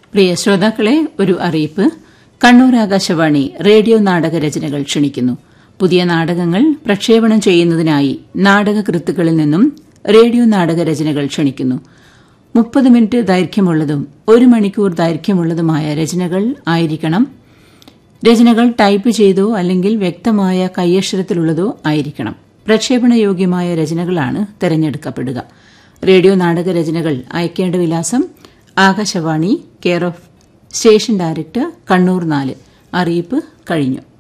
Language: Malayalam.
പ്രിയ ശ്രോതാക്കളെ ഒരു അറിയിപ്പ് കണ്ണൂർ ആകാശവാണി റേഡിയോ നാടക രചനകൾ ക്ഷണിക്കുന്നു പുതിയ നാടകങ്ങൾ പ്രക്ഷേപണം ചെയ്യുന്നതിനായി നാടകകൃത്തുക്കളിൽ നിന്നും റേഡിയോ നാടക രചനകൾ ക്ഷണിക്കുന്നു മുപ്പത് മിനിറ്റ് ദൈർഘ്യമുള്ളതും ഒരു മണിക്കൂർ ദൈർഘ്യമുള്ളതുമായ രചനകൾ ആയിരിക്കണം രചനകൾ ടൈപ്പ് ചെയ്തോ അല്ലെങ്കിൽ വ്യക്തമായ കൈയക്ഷരത്തിലുള്ളതോ ആയിരിക്കണം പ്രക്ഷേപണയോഗ്യമായ രചനകളാണ് തെരഞ്ഞെടുക്കപ്പെടുക റേഡിയോ നാടക രചനകൾ അയക്കേണ്ട വിലാസം Akashvani care of station director Kannur നാല് അറിയിപ്പ് കഴിഞ്ഞു